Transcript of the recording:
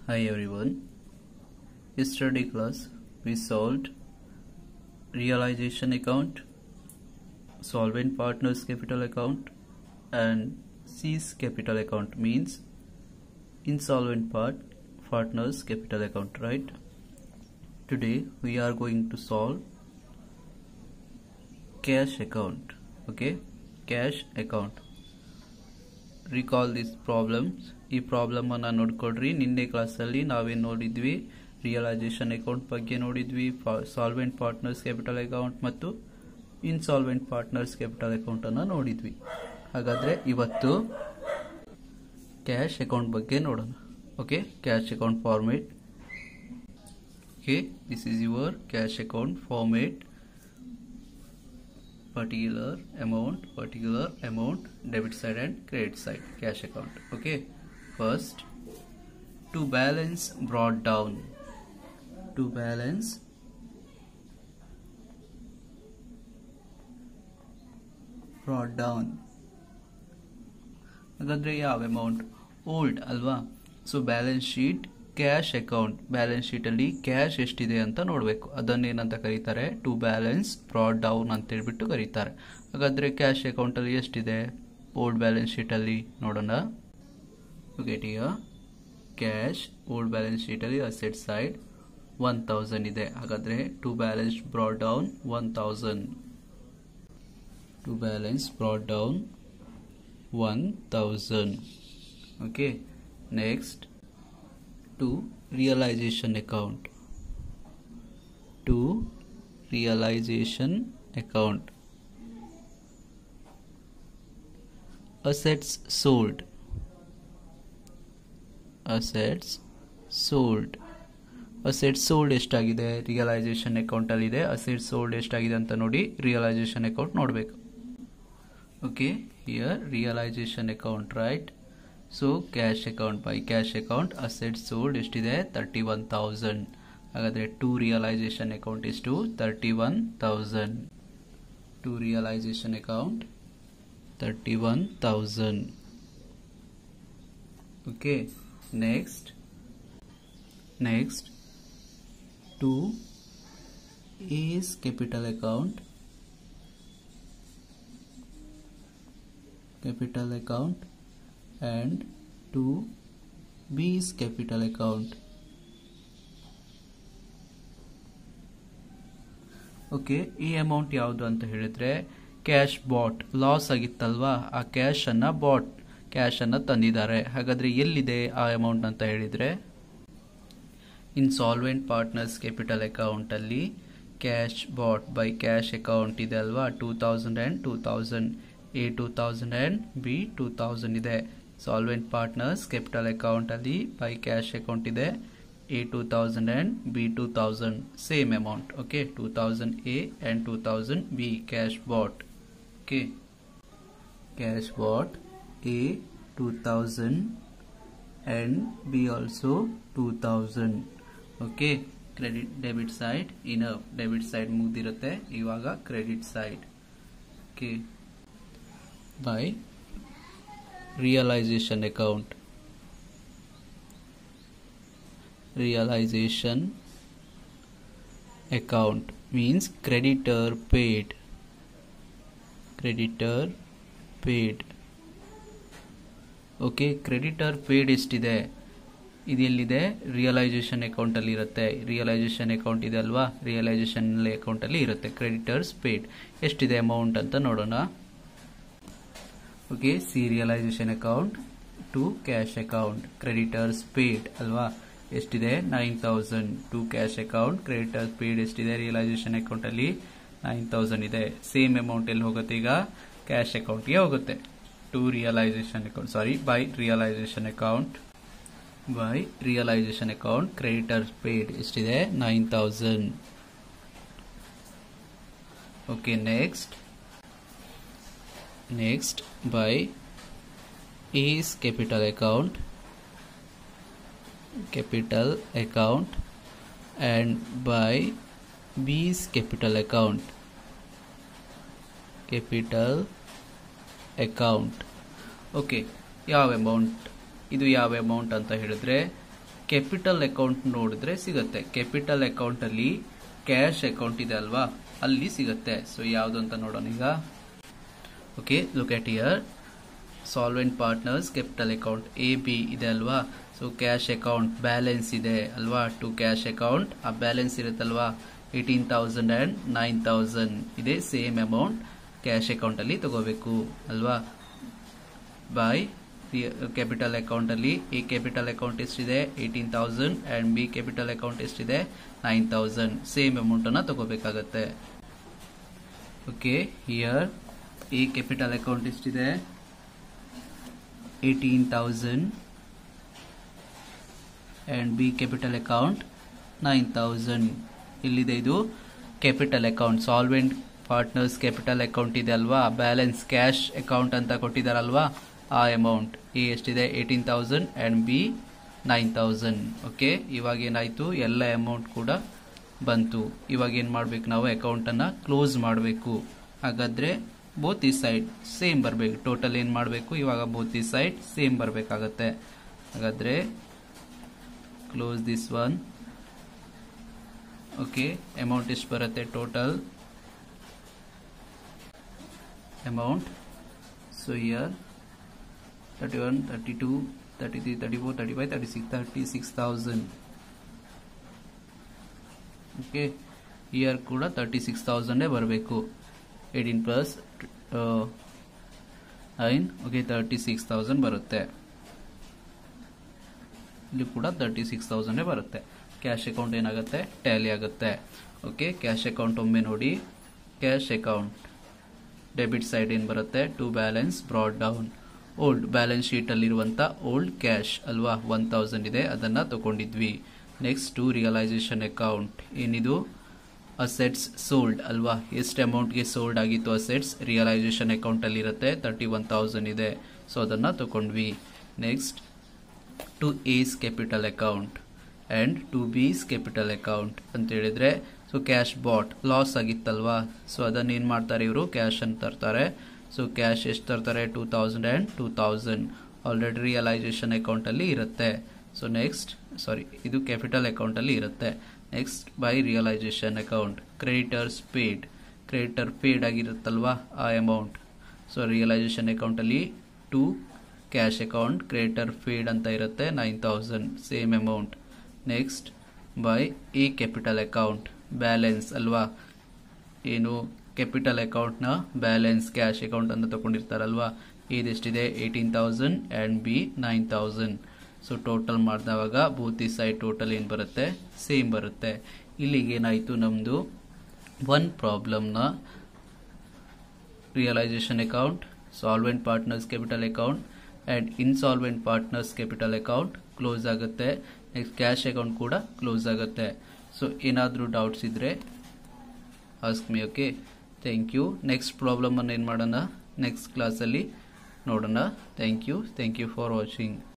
Hi everyone. Yesterday class we solved realization account, solvent partners capital account and cease capital account means insolvent part partners capital account right today we are going to solve cash account okay cash account recall this problems ಈ ಪ್ರಾಬ್ಲಮನ್ನು ನೋಡ್ಕೊಡ್ರಿ ನಿನ್ನೆ ಕ್ಲಾಸಲ್ಲಿ ನಾವೇನು ನೋಡಿದ್ವಿ realisation account ಬಗ್ಗೆ ನೋಡಿದ್ವಿ solvent partners capital account ಮತ್ತು ಇನ್ಸಾಲ್ವೆಂಟ್ ಪಾರ್ಟ್ನರ್ಸ್ ಕ್ಯಾಪಿಟಲ್ ಅಕೌಂಟನ್ನು ನೋಡಿದ್ವಿ ಹಾಗಾದರೆ ಇವತ್ತು ಕ್ಯಾಶ್ ಅಕೌಂಟ್ ಬಗ್ಗೆ ನೋಡೋಣ okay cash account format okay this is your cash account format particular amount particular amount debit side and credit side cash account okay first to balance brought down to balance brought down ಹಾಗಾದ್ರೆ ಯಾವ amount old ಅಲ್ವಾ so balance sheet cash account balance ಶೀಟಲ್ಲಿ cash ಎಷ್ಟಿದೆ ಅಂತ ನೋಡಬೇಕು ಅದನ್ನೇನಂತ ಕರೀತಾರೆ to balance brought down ಅಂತ ಹೇಳ್ಬಿಟ್ಟು ಕರೀತಾರೆ ಹಾಗಾದರೆ ಕ್ಯಾಶ್ ಅಕೌಂಟಲ್ಲಿ ಎಷ್ಟಿದೆ ಓಲ್ಡ್ ಬ್ಯಾಲೆನ್ಸ್ ಶೀಟಲ್ಲಿ ನೋಡೋಣ ಗೆಟಿಯ ಕ್ಯಾಶ್ ಓಲ್ಡ್ ಬ್ಯಾಲೆನ್ಸ್ ಶೀಟಲ್ಲಿ ಅಸೆಟ್ ಸೈಡ್ ಒನ್ ತೌಸಂಡ್ ಇದೆ ಹಾಗಾದರೆ to balance brought down one thousand to balance brought down one thousand okay next to realization account to realization account assets sold assets sold assets sold ಎಷ್ಟಾಗಿದೆ realization ಅಕೌಂಟಲ್ಲಿ ಇದೆ assets sold ಎಷ್ಟಾಗಿದೆ ಅಂತ ನೋಡಿ realization account ನೋಡಬೇಕು okay here realization account right so cash account by cash account assets sold ಎಷ್ಟಿದೆ thirty one thousand ಹಾಗಾದರೆ to realization account ಎಷ್ಟು thirty one thousand to realization account thirty one thousand okay next next to A's capital account capital account and to B's capital account. Okay ಈ amount ಯಾವುದು ಅಂತ ಹೇಳಿದ್ರೆ cash bought loss ಆಗಿತ್ತಲ್ವಾ ಆ cash ಅನ್ನ bot cash ಅನ್ನ ತಂದಿದ್ದಾರೆ ಹಾಗಾದ್ರೆ ಎಲ್ಲಿದೆ ಆ ಅಮೌಂಟ್ ಅಂತ ಹೇಳಿದ್ರೆ ಇನ್ಸಾಲ್ವೆಂಟ್ ಪಾರ್ಟ್ನರ್ಸ್ ಕ್ಯಾಪಿಟಲ್ ಅಕೌಂಟ್ ಅಲ್ಲಿ cash bought by cash account ಇದೆ ಅಲ್ವಾ two thousand and two thousand A two thousand and B two thousand ಇದೆ ಸಾಲ್ವೆಂಟ್ ಪಾರ್ಟ್ನರ್ಸ್ ಕ್ಯಾಪಿಟಲ್ ಅಕೌಂಟ್ ಅಲ್ಲಿ ಬೈ ಕ್ಯಾಶ್ ಅಕೌಂಟ್ ಇದೆ A two thousand and B two thousand same amount okay two thousand A and two thousand B cash bought okay cash bought A two thousand and B also two thousand okay credit debit side in debit side ಮುಗ್ದಿರುತ್ತೆ ಇವಾಗ credit side okay by realization account realization account means creditor paid creditor paid okay creditor paid ಎಷ್ಟಿದೆ ಇದು ಎಲ್ಲಿದೆ realisation ಅಕೌಂಟಲ್ಲಿ ಇರುತ್ತೆ realisation account ಇದೆ ಅಲ್ವಾ realisation ಅಕೌಂಟಲ್ಲಿ ಇರುತ್ತೆ ಕ್ರೆಡಿಟರ್ಸ್ ಪೇಡ್ ಎಷ್ಟಿದೆ ಅಮೌಂಟ್ ಅಂತ ನೋಡೋಣ okay C realization account to cash account creditors paid ಅಲ್ವಾ ಎಷ್ಟಿದೆ nine thousand to cash account creditors paid ಎಷ್ಟಿದೆ ರಿಯಲೈಸೇಷನ್ ಅಕೌಂಟ್ ಅಲ್ಲಿ ನೈನ್ ತೌಸಂಡ್ ಇದೆ ಸೇಮ್ ಅಮೌಂಟ್ ಎಲ್ಲಿ ಹೋಗುತ್ತೆ ಈಗ ಕ್ಯಾಶ್ ಅಕೌಂಟ್ಗೆ ಹೋಗುತ್ತೆ to realization account sorry by realization account by realization account creditors paid ಎಷ್ಟಿದೆ nine thousand okay next next by A's capital account capital account and by B's capital account capital account okay ಯಾವ amount ಇದು ಯಾವ amount ಅಂತ ಹೇಳಿದ್ರೆ capital account ನೋಡಿದ್ರೆ ಸಿಗುತ್ತೆ capital account ಅಲ್ಲಿ cash account ಇದೆ ಅಲ್ವಾ ಅಲ್ಲಿ ಸಿಗುತ್ತೆ ಸೊ ಯಾವುದು ಅಂತ ನೋಡೋಣ ಈಗ okay look at here solvent partners capital account A B ಇದೆ ಅಲ್ವಾ ಸೊ ಕ್ಯಾಶ್ ಅಕೌಂಟ್ ಬ್ಯಾಲೆನ್ಸ್ ಇದೆ ಅಲ್ವಾ ಟು ಕ್ಯಾಶ್ ಅಕೌಂಟ್ ಆ ಬ್ಯಾಲೆನ್ಸ್ ಇರುತ್ತಲ್ವಾ eighteen thousand and nine thousand ಇದೆ ಸೇಮ್ ಅಮೌಂಟ್ ಕ್ಯಾಶ್ ಅಕೌಂಟಲ್ಲಿ ತಗೋಬೇಕು ಅಲ್ವಾ ಬೈ ಕ್ಯಾಪಿಟಲ್ ಅಕೌಂಟಲ್ಲಿ ಎ ಕ್ಯಾಪಿಟಲ್ ಅಕೌಂಟ್ ಎಷ್ಟಿದೆ eighteen thousand and B capital account ಎಷ್ಟಿದೆ ನೈನ್ ತೌಸಂಡ್ ಸೇಮ್ ಅಮೌಂಟನ್ನು ತಗೋಬೇಕಾಗತ್ತೆ okay here A capital account ಎಷ್ಟಿದೆ eighteen thousand and B capital account nine thousand ಇಲ್ಲಿದೆ ಇದು capital account solvent partners capital account ಇದೆ ಅಲ್ವಾ balance cash account ಅಂತ ಕೊಟ್ಟಿದ್ದಾರಲ್ವಾ ಆ ಅಮೌಂಟ್ ಎ ಎಷ್ಟಿದೆ eighteen thousand and B nine thousand okay ಇವಾಗ ಏನಾಯಿತು ಎಲ್ಲ ಅಮೌಂಟ್ ಕೂಡ ಬಂತು ಇವಾಗ ಏನು ಮಾಡಬೇಕು ನಾವು ಅಕೌಂಟನ್ನು ಕ್ಲೋಸ್ ಮಾಡಬೇಕು ಹಾಗಾದರೆ ಬೋತ್ ಈ ಸೈಡ್ ಸೇಮ್ ಬರಬೇಕು ಟೋಟಲ್ ಏನು ಮಾಡಬೇಕು ಇವಾಗ ಬೋತ್ ಈ ಸೈಡ್ ಸೇಮ್ ಬರಬೇಕಾಗತ್ತೆ ಹಾಗಾದರೆ close this one okay amount ಎಷ್ಟು ಬರುತ್ತೆ total amount so here thirty one thirty two thirty three thirty four thirty five thirty six thirty six thousand okay here ಕೂಡ ತರ್ಟಿ ಸಿಕ್ಸ್ ತೌಸಂಡೇ ಬರಬೇಕು eighteen plus nine okay thirty six thousand ಬರುತ್ತೆ ಇಲ್ಲಿ ಕೂಡ thirty six ತೌಸಂಡೇ ಬರುತ್ತೆ cash account ಏನಾಗುತ್ತೆ tally ಆಗುತ್ತೆ ಓಕೆ ಕ್ಯಾಶ್ ಅಕೌಂಟ್ ಒಮ್ಮೆ ನೋಡಿ ಕ್ಯಾಶ್ ಅಕೌಂಟ್ ಡೆಬಿಟ್ ಸೈಡ್ ಏನು ಬರುತ್ತೆ to balance brought down old balance ಶೀಟಲ್ಲಿರುವಂಥ ಓಲ್ಡ್ ಕ್ಯಾಶ್ ಅಲ್ವಾ ಒನ್ ತೌಸಂಡ್ ಇದೆ ಅದನ್ನು ತಗೊಂಡಿದ್ವಿ ನೆಕ್ಸ್ಟ್ ಟು ರಿಯಲೈಸೇಷನ್ ಅಕೌಂಟ್ ಏನಿದು ಅಸೆಟ್ಸ್ ಸೋಲ್ಡ್ ಅಲ್ವಾ ಎಷ್ಟು ಅಮೌಂಟ್ಗೆ ಸೋಲ್ಡ್ ಆಗಿತ್ತು ಅಸೆಟ್ಸ್ ರಿಯಲೈಸೇಷನ್ ಅಕೌಂಟಲ್ಲಿ ಇರುತ್ತೆ ತರ್ಟಿ ಒನ್ ತೌಸಂಡ್ ಇದೆ ಸೊ ಅದನ್ನು ತಗೊಂಡ್ವಿ next to A's capital account and to B's capital account ಅಂತ ಹೇಳಿದ್ರೆ ಸೊ ಕ್ಯಾಶ್ ಬಾಟ್ ಲಾಸ್ ಆಗಿತ್ತಲ್ವಾ ಸೊ ಅದನ್ನು ಏನು ಮಾಡ್ತಾರೆ ಇವರು ಕ್ಯಾಶ್ ಅಂತ ತರ್ತಾರೆ ಸೊ ಕ್ಯಾಶ್ ಎಷ್ಟು ತರ್ತಾರೆ two thousand and two thousand already realization ಅಕೌಂಟಲ್ಲಿ ಇರುತ್ತೆ ಸೊ ನೆಕ್ಸ್ಟ್ ಸಾರಿ ಇದು ಕ್ಯಾಪಿಟಲ್ ಅಕೌಂಟಲ್ಲಿ ಇರುತ್ತೆ next by realization account creditors paid creditor paid ಆಗಿರುತ್ತಲ್ವಾ ಆ ಅಮೌಂಟ್ ಸೊ ರಿಯಲೈಸೇಷನ್ ಅಕೌಂಟಲ್ಲಿ to cash account creditor paid ಅಂತ ಇರುತ್ತೆ nine thousand same amount next by A capital account balance ಅಲ್ವಾ ಏನು ಕ್ಯಾಪಿಟಲ್ ಅಕೌಂಟ್ನ ಬ್ಯಾಲೆನ್ಸ್ ಕ್ಯಾಶ್ ಅಕೌಂಟ್ ಅಂತ ತಗೊಂಡಿರ್ತಾರಲ್ವಾ ಇದೆಷ್ಟಿದೆ eighteen thousand and B nine thousand so total ಮಾಡಿದವಾಗ ಬೂತಿ side total ಏನು ಬರುತ್ತೆ ಸೇಮ್ ಬರುತ್ತೆ ಇಲ್ಲಿಗೆ ಏನಾಯಿತು ನಮ್ಮದು ಒನ್ ಪ್ರಾಬ್ಲಮ್ನ realization account solvent partners capital account and insolvent partners capital account close ಆಗುತ್ತೆ ನೆಕ್ಸ್ಟ್ ಕ್ಯಾಶ್ ಅಕೌಂಟ್ ಕೂಡ ಕ್ಲೋಸ್ ಆಗುತ್ತೆ ಸೊ ಏನಾದರೂ ಡೌಟ್ಸ್ ಇದ್ದರೆ ask me okay thank you next ಪ್ರಾಬ್ಲಮನ್ನು ಏನು ಮಾಡೋಣ ನೆಕ್ಸ್ಟ್ ಕ್ಲಾಸಲ್ಲಿ ನೋಡೋಣ thank you thank you for watching